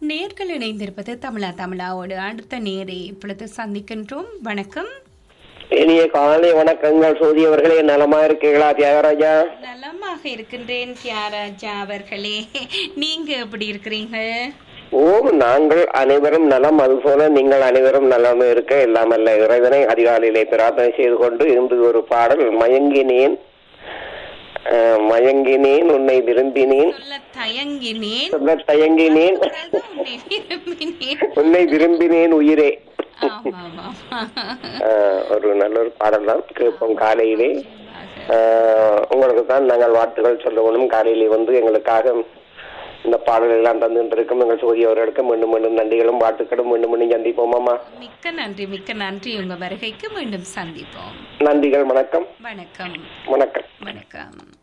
நேர்கள் இணைந்திருப்பது தமிழா தமிழாவோடு அடுத்த நேரை இப்பொழுது சந்திக்கின்றோம் வணக்கம் இனிய காலை வணக்கங்கள் சோதி அவர்களே நலமா இருக்கீங்களா தியாகராஜா நலமாக இருக்கின்றேன் தியாராஜா அவர்களே நீங்க எப்படி இருக்கிறீங்க ஓ நாங்கள் அனைவரும் நலம் அதுபோல நீங்கள் அனைவரும் நலம் இருக்க எல்லாமல்ல இறைவனை அதிகாலையிலே பிரார்த்தனை செய்து கொண்டு இன்று ஒரு பாடல் மயங்கினேன் அஹ், மயங்கினேன் உன்னை விரும்பினேன் சொல்ல தயங்கினேன் சொல்ல தயங்கினேன் பிறகு உன்னை விரும்பினேன் உன்னை விரும்பினேன் உயிரே ஆமா ஆமா அஹ், ஒரு நல்ல ஒரு பாடல் தான் கேட்போம் காலையிலே அஹ், உங்களுக்கு தான் நாங்கள் வாழ்த்துக்கள் சொல்லணும் காலையிலே வந்து எங்களுக்காக இந்த பாடல் எல்லாம் தந்துட்டு இருக்கும் எங்கள் சோதி அவர்களுக்கு மீண்டும் மீண்டும் நன்றிகளும் வாழ்த்துக்களும் மீண்டும் மீண்டும் சந்திப்போமாமா மிக்க நன்றி மிக்க நன்றி உங்க வருகைக்கு மீண்டும் சந்திப்போம் நன்றிகள் வணக்கம் வணக்கம் வணக்கம் வணக்கம்